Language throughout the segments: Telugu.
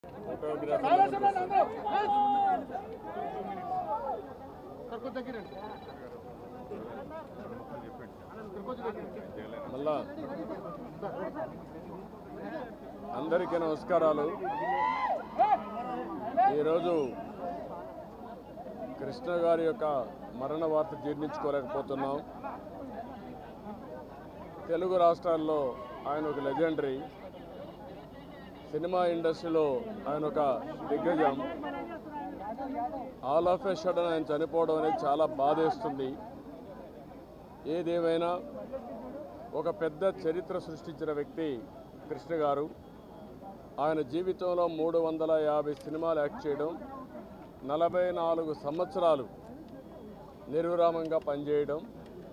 మళ్ళా అందరికీ నమస్కారాలు ఈరోజు కృష్ణ గారి యొక్క మరణ వార్త జీర్ణించుకోలేకపోతున్నాం తెలుగు రాష్ట్రాల్లో ఆయన ఒక లెజెండరీ సినిమా ఇండస్ట్రీలో ఆయన ఒక దిగ్గజం ఆల్ ఆఫ్ ఎ సడన్ ఆయన చనిపోవడం అనేది చాలా బాధేస్తుంది ఏదేమైనా ఒక పెద్ద చరిత్ర సృష్టించిన వ్యక్తి కృష్ణ గారు ఆయన జీవితంలో మూడు వందల యాభై సినిమాలు యాక్ట్ చేయడం నలభై నాలుగు సంవత్సరాలు నిర్విరామంగా పనిచేయడం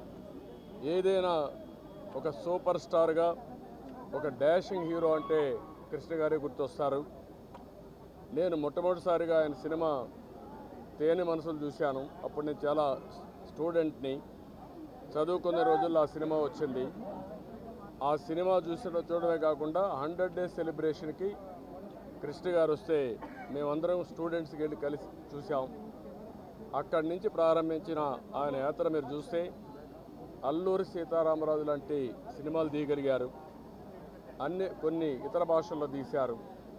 ఏదైనా ఒక సూపర్ స్టార్గా ఒక డాషింగ్ హీరో అంటే కృష్ణ గారే గుర్తొస్తారు నేను మొట్టమొదటిసారిగా ఆయన సినిమా తేనె మనసులు చూశాను అప్పుడు నేను చాలా స్టూడెంట్ని చదువుకునే రోజుల్లో ఆ సినిమా వచ్చింది ఆ సినిమా చూసిన చూడడమే కాకుండా హండ్రెడ్ డేస్ సెలబ్రేషన్కి కృష్ణ గారు వస్తే మేమందరం స్టూడెంట్స్కి వెళ్ళి కలిసి చూసాం అక్కడి నుంచి ప్రారంభించిన ఆయన యాత్ర మీరు చూస్తే అల్లూరి సీతారామరాజు లాంటి సినిమాలు తీయగలిగారు అన్ని కొన్ని ఇతర భాషల్లో తీశారు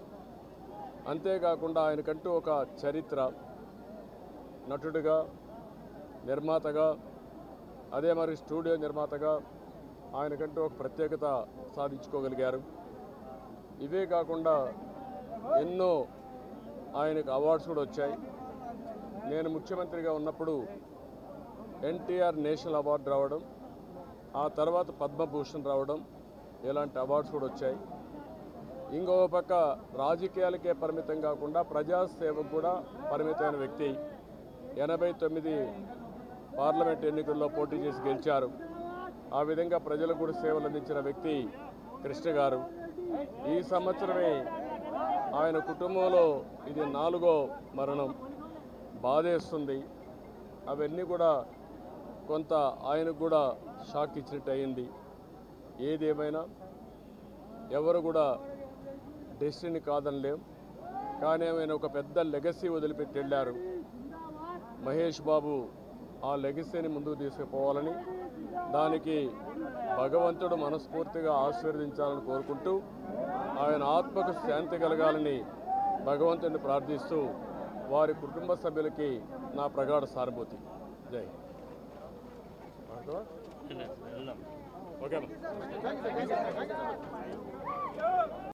అంతేకాకుండా ఆయనకంటూ ఒక చరిత్ర నటుడిగా నిర్మాతగా అదే మరి స్టూడియో నిర్మాతగా ఆయనకంటూ ఒక ప్రత్యేకత సాధించుకోగలిగారు ఇవే కాకుండా ఎన్నో ఆయనకు అవార్డ్స్ కూడా వచ్చాయి నేను ముఖ్యమంత్రిగా ఉన్నప్పుడు ఎన్టీఆర్ నేషనల్ అవార్డు రావడం ఆ తర్వాత పద్మభూషణ్ రావడం ఇలాంటి అవార్డ్స్ కూడా వచ్చాయి ఇంకో పక్క రాజకీయాలకే పరిమితం కాకుండా ప్రజాసేవకు కూడా పరిమితమైన వ్యక్తి ఎనభై తొమ్మిది పార్లమెంట్ ఎన్నికల్లో పోటీ చేసి గెలిచారు ఆ విధంగా ప్రజలకు కూడా సేవలు అందించిన వ్యక్తి కృష్ణ గారు ఈ సంవత్సరమే ఆయన కుటుంబంలో ఇది నాలుగో మరణం బాధేస్తుంది అవన్నీ కూడా కొంత ఆయనకు కూడా షాక్ ఇచ్చినట్టు అయింది ఏదేమైనా ఎవరు కూడా డెస్టినీ కాదనలేం కానీ ఆయన ఒక పెద్ద లెగసీ వదిలిపెట్టి వెళ్ళారు మహేష్ బాబు ఆ లెగసీని ముందుకు తీసుకుపోవాలని దానికి భగవంతుడు మనస్ఫూర్తిగా ఆశీర్వదించాలని కోరుకుంటూ ఆయన ఆత్మకు శాంతి కలగాలని భగవంతుడిని ప్రార్థిస్తూ వారి కుటుంబ సభ్యులకి నా ప్రగాఢ సానుభూతి జై ఓకే